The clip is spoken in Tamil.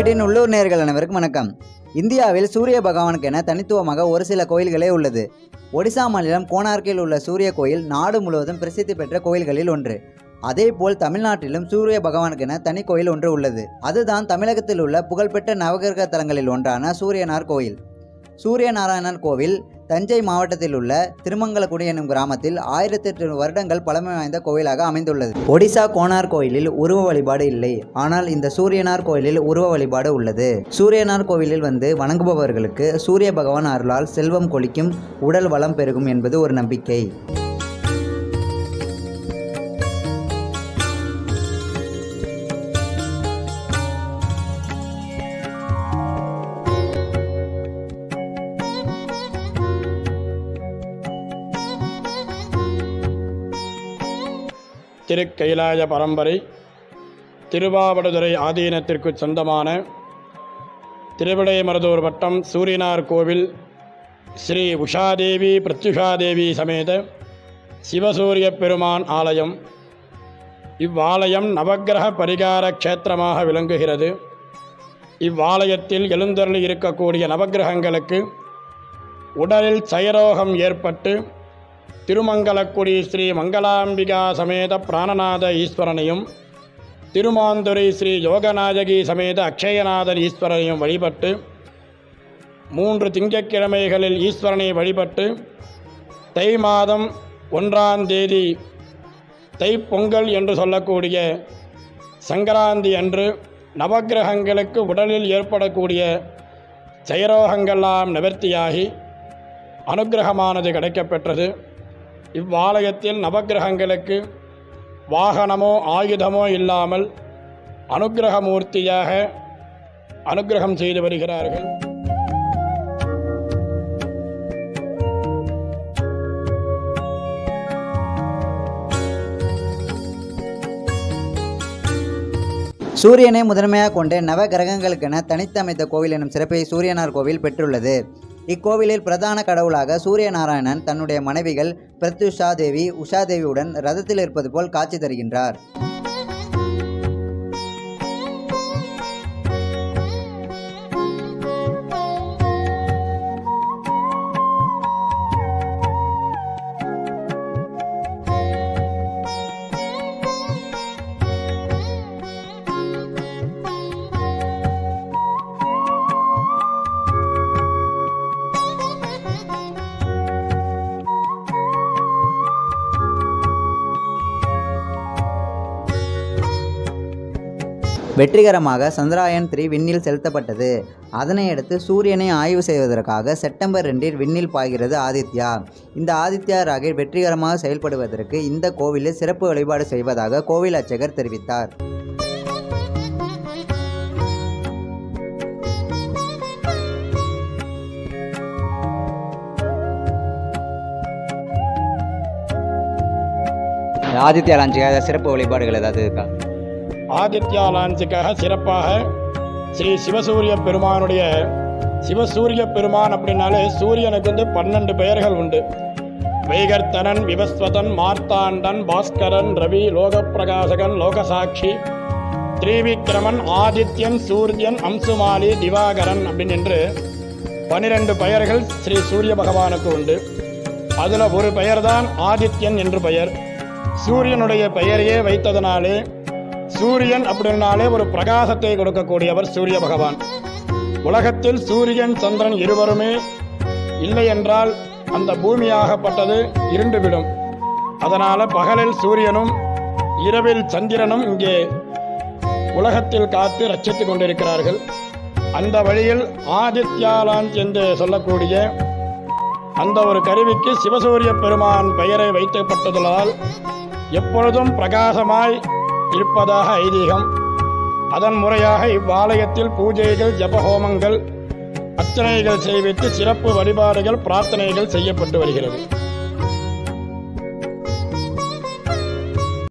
எயிட்டின் உள்ளூர் நேர்கள் அனைவருக்கும் வணக்கம் இந்தியாவில் சூரிய பகவானுக்கென தனித்துவமாக ஒரு சில கோயில்களே உள்ளது ஒடிசா மாநிலம் கோனார்க்கில் உள்ள சூரிய கோயில் நாடு முழுவதும் பிரசித்தி பெற்ற கோயில்களில் ஒன்று அதேபோல் தமிழ்நாட்டிலும் சூரிய பகவானுக்கென தனி கோயில் ஒன்று உள்ளது அதுதான் தமிழகத்தில் உள்ள புகழ்பெற்ற நவகிரக தலங்களில் ஒன்றான சூரியனார் கோயில் சூரியநாராயணர் கோவில் தஞ்சை மாவட்டத்தில் உள்ள திருமங்கலக்குடி எனும் கிராமத்தில் ஆயிரத்தி எட்டு வருடங்கள் பழமை வாய்ந்த கோயிலாக அமைந்துள்ளது ஒடிசா கோனார் கோயிலில் உருவ வழிபாடு இல்லை ஆனால் இந்த சூரியனார் கோயிலில் உருவ வழிபாடு உள்ளது சூரியனார் கோவிலில் வந்து வணங்குபவர்களுக்கு சூரிய பகவான் அருளால் செல்வம் கொளிக்கும் உடல் வளம் பெருகும் என்பது ஒரு நம்பிக்கை திருக்கைலாய பரம்பரை திருவாவடுதுறை ஆதீனத்திற்கு சொந்தமான திருவிடைமருதூர் வட்டம் சூரியனார் கோவில் ஸ்ரீ உஷாதேவி பிரத்யுஷாதேவி சமேத சிவசூரிய பெருமான் ஆலயம் இவ்வாலயம் நவக்கிரக பரிகார க்ஷேத்திரமாக விளங்குகிறது இவ்வாலயத்தில் எழுந்தருளி இருக்கக்கூடிய நவக்கிரகங்களுக்கு உடலில் சயரோகம் ஏற்பட்டு திருமங்கலக்குடி ஸ்ரீ மங்களாம்பிகா சமேத பிராணநாத ஈஸ்வரனையும் திருமாந்துரை ஸ்ரீ யோகநாயகி சமேத அக்ஷயநாதர் ஈஸ்வரனையும் வழிபட்டு மூன்று திங்கட்கிழமைகளில் ஈஸ்வரனை வழிபட்டு தை மாதம் ஒன்றாம் தேதி தைப்பொங்கல் என்று சொல்லக்கூடிய சங்கராந்தி அன்று நவக்கிரகங்களுக்கு உடலில் ஏற்படக்கூடிய செயரோகங்கள்லாம் நிவர்த்தியாகி அனுக்கிரகமானது கிடைக்கப்பெற்றது இவ்வாலயத்தில் நவக்கிரகங்களுக்கு வாகனமோ ஆயுதமோ இல்லாமல் அனுக்கிரகமூர்த்தியாக அனுக்கிரகம் செய்து வருகிறார்கள் சூரியனை முதன்மையாக கொண்டு நவ கிரகங்களுக்கென தனித்தமைத்த கோவில் எனும் சிறப்பை சூரியனார் கோவில் பெற்றுள்ளது இக்கோவிலில் பிரதான கடவுளாக சூரியநாராயணன் தன்னுடைய மனைவிகள் பிரத்யுஷா தேவி உஷா தேவியுடன் ரதத்தில் இருப்பது போல் காட்சி தருகின்றார் வெற்றிகரமாக சந்திராயன் த்ரீ விண்ணில் செலுத்தப்பட்டது அதனையடுத்து சூரியனை ஆய்வு செய்வதற்காக செப்டம்பர் ரெண்டில் விண்ணில் பாய்கிறது ஆதித்யா இந்த ஆதித்யா ராக்கெட் வெற்றிகரமாக செயல்படுவதற்கு இந்த கோவிலில் சிறப்பு வழிபாடு செய்வதாக கோவில் அர்ச்சகர் தெரிவித்தார் ஆதித்யா லாஞ்சுக்காக சிறப்பு வழிபாடுகள் ஏதாவது இருக்கா ஆதித்யா லான்ஸுக்காக சிறப்பாக ஸ்ரீ சிவசூரிய பெருமானுடைய சிவசூரிய பெருமான் அப்படின்னாலே சூரியனுக்கு வந்து பன்னெண்டு பெயர்கள் உண்டு வைகர்த்தனன் விவஸ்வதன் மார்த்தாண்டன் பாஸ்கரன் ரவி லோகப்பிரகாசகன் லோகசாட்சி திரிவிக்ரமன் ஆதித்யன் சூரியன் அம்சுமாலி திவாகரன் அப்படின்னு என்று பனிரெண்டு பெயர்கள் ஸ்ரீ சூரிய பகவானுக்கு உண்டு அதில் ஒரு பெயர்தான் ஆதித்யன் என்று பெயர் சூரியனுடைய பெயரையே வைத்ததனாலே சூரியன் அப்படின்னாலே ஒரு பிரகாசத்தை கொடுக்கக்கூடியவர் சூரிய பகவான் உலகத்தில் சூரியன் சந்திரன் இருவருமே இல்லை என்றால் அந்த பூமியாகப்பட்டது இருண்டுவிடும் அதனால பகலில் சூரியனும் இரவில் சந்திரனும் இங்கே உலகத்தில் காத்து ரட்சித்துக் கொண்டிருக்கிறார்கள் அந்த வழியில் ஆதித்யாலாந்த் என்று சொல்லக்கூடிய அந்த ஒரு கருவிக்கு சிவசூரிய பெருமான் பெயரை வைக்கப்பட்டதால் எப்பொழுதும் பிரகாசமாய் இருப்பதாக ஐதீகம் அதன் முறையாக இவ்வாலயத்தில் பூஜைகள் ஜபஹோமங்கள் அர்ச்சனைகள் செய்வித்து சிறப்பு வழிபாடுகள் பிரார்த்தனைகள் செய்யப்பட்டு வருகிறது